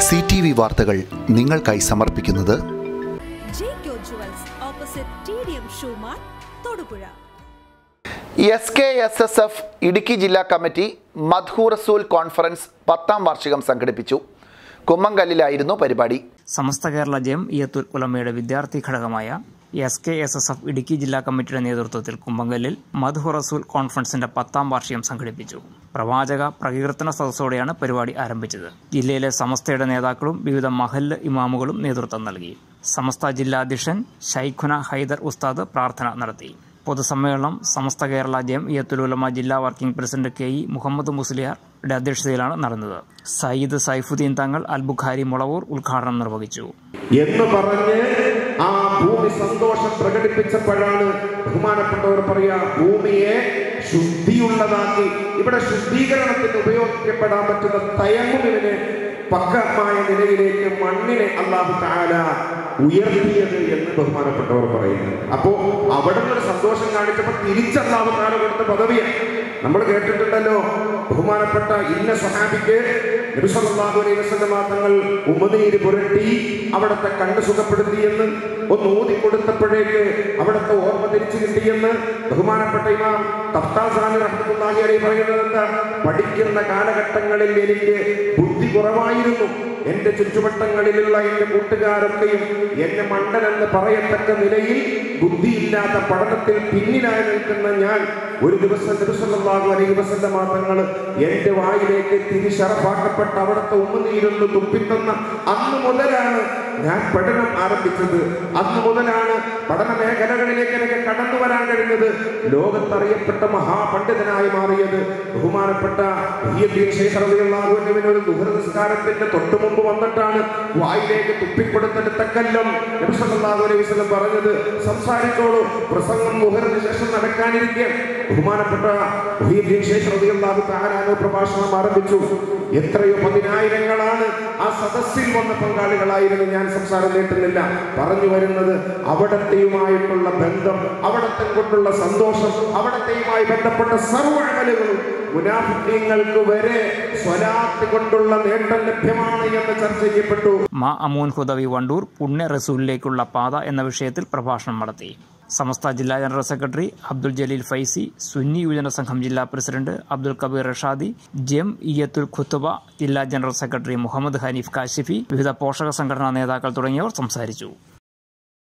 C T V വാർത്തകൾ നിങ്ങൾക്കായി സമർപ്പിക്കുന്നത് Jaico jewels opposite T D M ഷൂമാർ Thodupuzha S K S S F Idukki ജില്ലാ കമ്മിറ്റി മദ്ഹൂർ റസൂൽ കോൺഫറൻസ് പത്താം വാർഷികം സംഘടിപ്പിച്ചു കുമ്മങ്കല്ലിലായിരുന്നു പരിപാടി സമസ്ത കേരള ജെം ഇയത്തുൽ ഉലമയുടെ വിദ്യാർത്ഥി ഘടകമായ S K S S F Idukki ജില്ലാ കമ്മിറ്റിയുടെ നേതൃത്വത്തിൽ കുമ്പങ്കലിൽ മധു റസൂൽ കോൺഫറൻസിന്റെ പത്താം വാർഷികം സംഘടിപ്പിച്ചു പ്രവാചക പ്രകീർത്തന സദസ്സോടെയാണ് പരിപാടി ആരംഭിച്ചത് ജില്ലയിലെ സമസ്തയുടെ നേതാക്കളും വിവിധ മഹല്ല് ഇമാമുകളും നേതൃത്വം നൽകി സമസ്ത ജില്ലാ അധ്യക്ഷൻ ഷൈഖുന ഹൈദർ ഉസ്താദ് പ്രാർത്ഥന നടത്തി പൊതുസമ്മേളനം സമസ്ത കേരള ജെം ഇയത്തുൽ ഉലമ ജില്ലാ working president K E Muhammad മുസ്ലിയാറുടെ അധ്യക്ഷതയിലാണ് നടന്നത് സയ്യിദ് സൈഫുദ്ദീൻ തങ്ങൾ അൽ ബുഖാരി മുളവൂർ ഉദ്ഘാടനം നിർവഹിച്ചു എന്ന് പറഞ്ഞ് ആ ഭൂമി സന്തോഷം പ്രകടിപ്പിച്ചപ്പോഴാണ് ബഹുമാനപ്പെട്ടവർ പറയാ ഭൂമിയെ ശുദ്ധിയുള്ളതാക്കി ഇവിടെ ശുദ്ധീകരണത്തിന് ഉപയോഗിക്കപ്പെടാൻ പറ്റുന്ന തയങ്ങുവിന് പക്കമായ നിലയിലേക്ക് മണ്ണിനെ അള്ളാഹു താല ഉയർത്തിയത് എന്ന് ബഹുമാനപ്പെട്ടവർ പറയുന്നു അപ്പോ അവിടെ നിന്ന് ഒരു സന്തോഷം കാണിച്ചപ്പോൾ തിരിച്ച് അള്ളാഹു താല കൊടുത്ത പദവിയാണ് നമ്മൾ കേട്ടിട്ടുണ്ടല്ലോ ബഹുമാനപ്പെട്ട ഇന്ന സഹാബിക്ക് നബി സല്ലല്ലാഹു അലൈഹി വസല്ലം തങ്ങൾ ഉമ്മനീര് പുരട്ടി അവിടുത്തെ കണ്ണ് സുഖപ്പെടുത്തിയെന്ന് ഒന്ന് ഊതി കൊടുത്തപ്പോഴേക്ക് അവിടുത്തെ ഓർമ്മ തിരിച്ചു കിട്ടിയെന്ന് ബഹുമാനപ്പെട്ട ഇമാം തഫ്താസാനി റഹ്മത്തുള്ളാഹി അലൈഹി പറയുന്നത് എന്താ പഠിക്കുന്ന കാലഘട്ടങ്ങളിൽ എനിക്ക് ബുദ്ധി കുറവായിരുന്നു എന്റെ ചുറ്റുവട്ടങ്ങളിലുള്ള എന്റെ കൂട്ടുകാരൊക്കെയും എന്നെ മണ്ടനെന്ന് പറയത്തക്ക നിലയിൽ ബുദ്ധിയില്ലാത്ത പഠനത്തിൽ പിന്നിലായി നിൽക്കുന്ന ഞാൻ ഒരു ദിവസം ദിവസമുള്ളാകും അലൈഹി വസല്ലം തങ്ങൾ എന്റെ വായിലേക്ക് തിരിശറപ്പാക്കപ്പെട്ട അവിടുത്തെ ഉമ്മനീരൊന്ന് തുപ്പിത്തന്ന അന്ന് മുതലാണ് ഞാൻ പഠനം ആരംഭിച്ചത് അന്ന് മുതലാണ് പഠന മേഖലകളിലേക്ക് എനിക്ക് കടന്നു വരാൻ കഴിഞ്ഞത് ലോകത്തറിയപ്പെട്ട മഹാപണ്ഡിതനായി മാറിയത് ബഹുമാനപ്പെട്ട മുഹിയുദ്ദീൻ ശൈഖ് റളിയല്ലാഹു അൻഹുവിന് ഒരു ദുഹർ നിസ്കാരത്തിന്റെ തൊട്ടു മുമ്പ് വന്നിട്ടാണ് വായിലേക്ക് തുപ്പിക്കൊടുത്തെടുത്ത കല്ലം നബി സല്ലല്ലാഹു അലൈഹി വസല്ലം പറഞ്ഞത് സംസാരിച്ചോളൂ പ്രസംഗം മുഹറിന് ശേഷം നടക്കാനിരിക്കെ ബഹുമാനപ്പെട്ട മുഹിയുദ്ദീൻ ശൈഖ് റളിയല്ലാഹു തആല അൻഹു പ്രഭാഷണം ആരംഭിച്ചു എത്രയോ പതിനായിരങ്ങളാണ് ആ സദസ്സിൽ വന്ന പങ്കാളികളായിരുന്നു ഞാൻ സംസാരം നീട്ടുന്നില്ല പറഞ്ഞു വരുന്നത് അവിടത്തെയുമായിട്ടുള്ള ബന്ധം അവിടത്തെ കൊണ്ടുള്ള സന്തോഷം അവിടത്തെയുമായി ബന്ധപ്പെട്ട സർവ്വ അമലുകളും മുനാഫിക്കങ്ങൾക്ക് വരെ സ്വലാത്ത് കൊണ്ടുള്ള നേട്ടം ലഭ്യമാണ് എന്ന് ചർച്ച ചെയ്യപ്പെട്ടു മാ അമൂൻ ഹുദവി വണ്ടൂർ പുണ്യ റസൂലിലേക്കുള്ള പാത എന്ന വിഷയത്തിൽ പ്രഭാഷണം നടത്തി സമസ്ത ജില്ലാ ജനറൽ സെക്രട്ടറി അബ്ദുൽ ജലീൽ ഫൈസി സുന്നി യുവജന സംഘം ജില്ലാ പ്രസിഡന്റ് അബ്ദുൽ കബീർ റഷാദി ജെം ഇയത്തുൽ ഖുത്തുബ ജില്ലാ ജനറൽ സെക്രട്ടറി മുഹമ്മദ് ഹനീഫ് കാശിഫി വിവിധ പോഷക സംഘടനാ നേതാക്കൾ തുടങ്ങിയവർ സംസാരിച്ചു